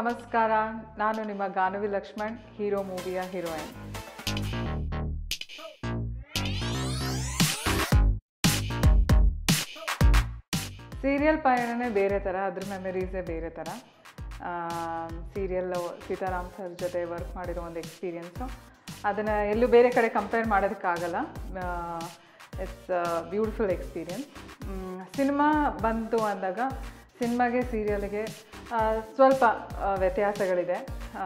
ನಮಸ್ಕಾರ ನಾನು ನಿಮ್ಮ ಗಾನವಿ ಲಕ್ಷ್ಮಣ್ ಹೀರೋ ಮೂವಿಯ ಹೀರೋಯಿನ್ ಸೀರಿಯಲ್ ಪಯಣನೇ ಬೇರೆ ಥರ ಅದ್ರ ಮೆಮರೀಸೇ ಬೇರೆ ಥರ ಸೀರಿಯಲ್ಲು ಸೀತಾರಾಮ್ ಸರ್ ಜೊತೆ ವರ್ಕ್ ಮಾಡಿರೋ ಒಂದು ಎಕ್ಸ್ಪೀರಿಯನ್ಸು ಅದನ್ನು ಎಲ್ಲೂ ಬೇರೆ ಕಡೆ ಕಂಪೇರ್ ಮಾಡೋದಕ್ಕಾಗಲ್ಲ ಇಟ್ಸ್ ಬ್ಯೂಟಿಫುಲ್ ಎಕ್ಸ್ಪೀರಿಯನ್ಸ್ ಸಿನಿಮಾ ಬಂತು ಅಂದಾಗ ಸಿನಿಮಾಗೆ ಸೀರಿಯಲ್ಗೆ ಸ್ವಲ್ಪ ಆ, ವ್ಯತ್ಯಾಸಗಳಿದೆ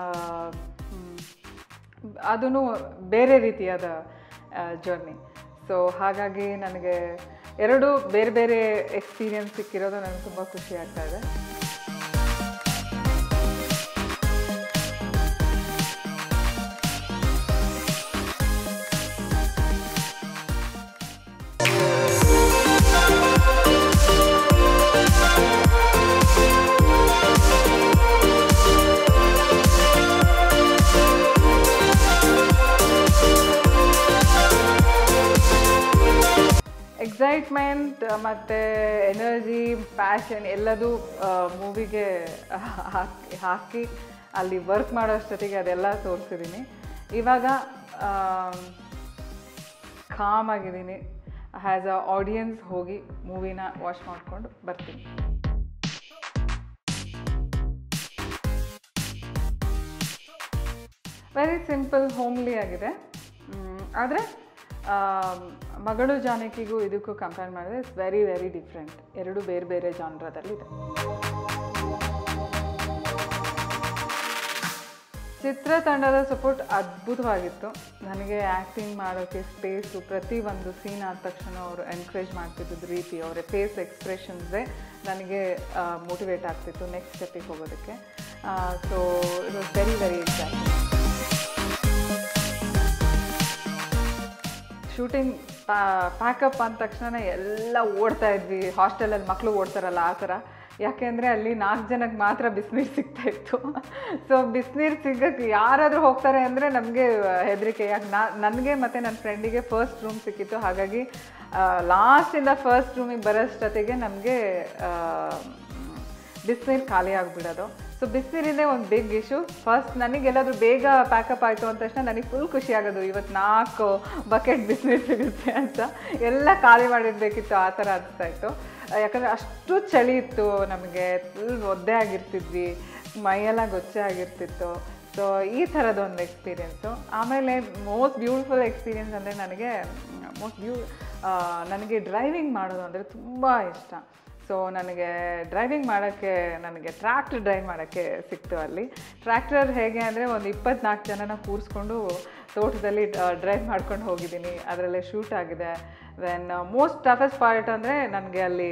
ಅದೂ ಬೇರೆ ರೀತಿಯಾದ ಜರ್ನಿ ಸೊ ಹಾಗಾಗಿ ನನಗೆ ಎರಡು ಬೇರೆ ಬೇರೆ ಎಕ್ಸ್ಪೀರಿಯನ್ಸ್ ಸಿಕ್ಕಿರೋದು ನನಗೆ ತುಂಬ ಖುಷಿ ಆಗ್ತಾ ಇದೆ ಎಕ್ಸೈಟ್ಮೆಂಟ್ ಮತ್ತು ಎನರ್ಜಿ ಪ್ಯಾಷನ್ ಎಲ್ಲದೂ ಮೂವಿಗೆ ಹಾಕಿ ಹಾಕಿ ಅಲ್ಲಿ ವರ್ಕ್ ಮಾಡೋಷ್ಟೊತ್ತಿಗೆ ಅದೆಲ್ಲ ತೋರಿಸಿದ್ದೀನಿ ಇವಾಗ ಕಾಮ್ ಆಗಿದ್ದೀನಿ ಆ್ಯಸ್ ಅ ಆಡಿಯನ್ಸ್ ಹೋಗಿ ಮೂವಿನ ವಾಚ್ ಮಾಡಿಕೊಂಡು ಬರ್ತೀನಿ ವೆರಿ ಸಿಂಪಲ್ ಹೋಮ್ಲಿ ಆಗಿದೆ ಆದರೆ ಮಗಳು ಜಾನಕಿಗೂ ಇದಕ್ಕೂ ಕಂಪೇರ್ ಮಾಡಿದ್ರೆ ಇಟ್ಸ್ ವೆರಿ ವೆರಿ ಡಿಫ್ರೆಂಟ್ ಎರಡು ಬೇರೆ ಬೇರೆ ಜಾನ್ರದಲ್ಲಿದೆ ಚಿತ್ರತಂಡದ ಸಪೋರ್ಟ್ ಅದ್ಭುತವಾಗಿತ್ತು ನನಗೆ ಆ್ಯಕ್ಟಿಂಗ್ ಮಾಡೋಕ್ಕೆ ಸ್ಪೇಸು ಪ್ರತಿ ಒಂದು ಸೀನ್ ಆದ ತಕ್ಷಣ ಅವರು ಎನ್ಕರೇಜ್ ಮಾಡ್ತಿದ್ದ ರೀತಿ ಅವರ ಫೇಸ್ ಎಕ್ಸ್ಪ್ರೆಷನ್ಸೇ ನನಗೆ ಮೋಟಿವೇಟ್ ಆಗ್ತಿತ್ತು ನೆಕ್ಸ್ಟ್ ಸ್ಟೆಪ್ಪಿಗೆ ಹೋಗೋದಕ್ಕೆ so it was very very exciting shooting pack up ಅಂದ ತಕ್ಷಣ ಎಲ್ಲ ಓಡ್ತಾ ಇದ್ವಿ ಹಾಸ್ಟೆಲಲ್ಲಿ ಮಕ್ಕಳು ಓಡ್ತಾರಲ್ಲ ಆ ಥರ ಯಾಕೆಂದರೆ ಅಲ್ಲಿ ನಾಲ್ಕು ಜನಕ್ಕೆ ಮಾತ್ರ ಬಿಸಿನೀರು ಸಿಗ್ತಾ ಇತ್ತು ಸೊ ಬಿಸಿನೀರು ಸಿಗೋಕ್ಕೆ ಯಾರಾದರೂ ಹೋಗ್ತಾರೆ ಅಂದರೆ ನಮಗೆ ಹೆದರಿಕೆ ಯಾಕೆ ನಾ ನನಗೆ ಮತ್ತು ನನ್ನ ಫ್ರೆಂಡಿಗೆ ಫಸ್ಟ್ ರೂಮ್ ಸಿಕ್ಕಿತ್ತು ಹಾಗಾಗಿ ಲಾಸ್ಟಿಂದ ಫಸ್ಟ್ ರೂಮಿಗೆ ಬರೋಷ್ಟೊತ್ತಿಗೆ ನಮಗೆ ಬಿಸಿನೀರು ಖಾಲಿ ಆಗಿಬಿಡೋದು ಸೊ ಬಿಸಿನೀರಿನೇ ಒಂದು ಬಿಗ್ ಇಶ್ಯೂ ಫಸ್ಟ್ ನನಗೆಲ್ಲಾದರೂ ಬೇಗ ಪ್ಯಾಕಪ್ ಆಯಿತು ಅಂದ ತಕ್ಷಣ ನನಗೆ ಫುಲ್ ಖುಷಿ ಆಗೋದು ಇವತ್ತು ನಾಲ್ಕು ಬಕೆಟ್ ಬಿಸಿನೀರು ಸಿಗುತ್ತೆ ಅಂತ ಎಲ್ಲ ಖಾಲಿ ಮಾಡಿರಬೇಕಿತ್ತು ಆ ಥರ ಅನಿಸ್ತಾ ಇತ್ತು ಯಾಕಂದರೆ ಅಷ್ಟು ಚಳಿ ಇತ್ತು ನಮಗೆ ಫುಲ್ ಒದ್ದೆ ಆಗಿರ್ತಿದ್ವಿ ಮೈಯೆಲ್ಲ ಗೊಚ್ಚೆ ಆಗಿರ್ತಿತ್ತು ಸೊ ಈ ಥರದ ಒಂದು ಎಕ್ಸ್ಪೀರಿಯೆನ್ಸು ಆಮೇಲೆ ಮೋಸ್ಟ್ ಬ್ಯೂಟಿಫುಲ್ ಎಕ್ಸ್ಪೀರಿಯೆನ್ಸ್ ಅಂದರೆ ನನಗೆ ಮೋಸ್ಟ್ ಬ್ಯೂ ನನಗೆ ಡ್ರೈವಿಂಗ್ ಮಾಡೋದು ಅಂದರೆ ತುಂಬ ಇಷ್ಟ ಸೊ ನನಗೆ ಡ್ರೈವಿಂಗ್ ಮಾಡೋಕ್ಕೆ ನನಗೆ ಟ್ರ್ಯಾಕ್ಟರ್ ಡ್ರೈವ್ ಮಾಡೋಕ್ಕೆ ಸಿಕ್ತು ಅಲ್ಲಿ ಟ್ರ್ಯಾಕ್ಟರ್ ಹೇಗೆ ಅಂದರೆ ಒಂದು ಇಪ್ಪತ್ನಾಲ್ಕು ಜನನ ಕೂರಿಸ್ಕೊಂಡು ತೋಟದಲ್ಲಿ ಡ್ರೈವ್ ಮಾಡ್ಕೊಂಡು ಹೋಗಿದ್ದೀನಿ ಅದರಲ್ಲೇ ಶೂಟ್ ಆಗಿದೆ ದೆನ್ ಮೋಸ್ಟ್ ಟಫೆಸ್ಟ್ ಪಾರ್ಟ್ ಅಂದರೆ ನನಗೆ ಅಲ್ಲಿ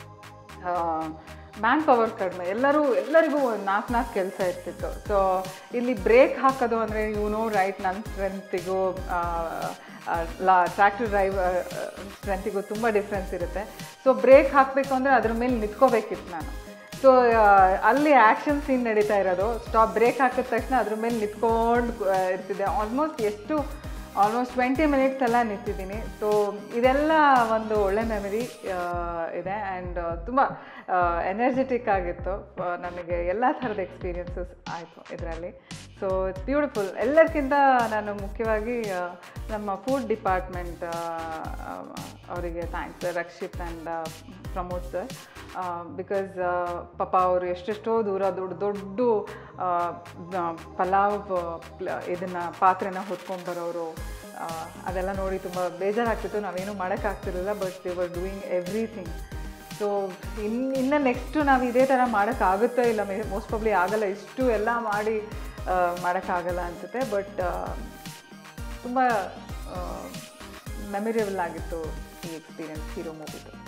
ಮ್ಯಾನ್ ಪವರ್ ಕಡಿಮೆ ಎಲ್ಲರೂ ಎಲ್ಲರಿಗೂ ಒಂದು ನಾಲ್ಕು ನಾಲ್ಕು ಕೆಲಸ ಇರ್ತಿತ್ತು ಸೊ ಇಲ್ಲಿ ಬ್ರೇಕ್ ಹಾಕೋದು ಅಂದರೆ ಯು ನೋ ರೈಟ್ ನನ್ನ ಸ್ಟ್ರೆಂತಿಗೂ ಲಾ ಟ್ರ್ಯಾಕ್ಟರ್ ಡ್ರೈವ್ ಸ್ಟ್ರೆಂತಿಗೂ ತುಂಬ ಡಿಫ್ರೆನ್ಸ್ ಇರುತ್ತೆ ಸೊ ಬ್ರೇಕ್ ಹಾಕಬೇಕು ಅಂದರೆ ಅದ್ರ ಮೇಲೆ ನಿಂತ್ಕೋಬೇಕಿತ್ತು ನಾನು ಸೊ ಅಲ್ಲಿ ಆ್ಯಕ್ಷನ್ ಸೀನ್ ನಡೀತಾ ಇರೋದು ಸ್ಟಾಪ್ ಬ್ರೇಕ್ ಹಾಕಿದ ತಕ್ಷಣ ಅದ್ರ ಮೇಲೆ ನಿಂತ್ಕೊಂಡು ಇರ್ತಿದ್ದೆ ಆಲ್ಮೋಸ್ಟ್ ಎಷ್ಟು ಆಲ್ಮೋಸ್ಟ್ ಟ್ವೆಂಟಿ ಮಿನಿಟ್ಸ್ ಎಲ್ಲ ನಿಂತಿದ್ದೀನಿ ಸೊ ಇದೆಲ್ಲ ಒಂದು ಒಳ್ಳೆ ಮೆಮರಿ ಇದೆ ಆ್ಯಂಡ್ ತುಂಬ ಎನರ್ಜೆಟಿಕ್ ಆಗಿತ್ತು ಆ, ನನಗೆ ಎಲ್ಲ ಥರದ ಎಕ್ಸ್ಪೀರಿಯನ್ಸಸ್ ಆಯಿತು ಇದರಲ್ಲಿ ಸೊ ಇಟ್ಸ್ ಬ್ಯೂಟಿಫುಲ್ ಎಲ್ಲರಿಗಿಂತ ನಾನು ಮುಖ್ಯವಾಗಿ ಆ, ನಮ್ಮ ಫುಡ್ ಡಿಪಾರ್ಟ್ಮೆಂಟ್ ಅವರಿಗೆ thanks Rakshith and Pramod sir because ಪಾಪ ಅವರು ಎಷ್ಟೆಷ್ಟೋ ದೂರ ದೊಡ್ಡ ದೊಡ್ಡ ಆ, ನ- ಪಲಾವ್ ಇದನ್ನು ಪಾತ್ರೆನ ಹೊತ್ಕೊಂಡ್ಬರೋರು ಆ, ಅದೆಲ್ಲ ನೋಡಿ ತುಂಬ ಬೇಜಾರಾಗ್ತಿತ್ತು ನಾವೇನು ಮಾಡೋಕ್ಕಾಗ್ತಿರಲಿಲ್ಲ but they were doing everything so in ಇನ್ನು ನೆಕ್ಸ್ಟು ನಾವು ಇದೇ ಥರ ಮಾಡೋಕ್ಕಾಗುತ್ತೋ ಇಲ್ಲ ಮೋಸ್ಟ್ ಪ್ರಾಬ್ಲಿ ಆಗಲ್ಲ ಇಷ್ಟು ಎಲ್ಲ ಮಾಡಿ ಆ, ಮಾಡೋಕ್ಕಾಗಲ್ಲ ಅನಿಸುತ್ತೆ ಬಟ್ ತುಂಬ ಮೆಮೊರೇಬಲ್ ಆಗಿತ್ತು ಈ ಎಕ್ಸ್ಪೀರಿಯನ್ಸ್ ಹೀರೋ ಮೂವಿದು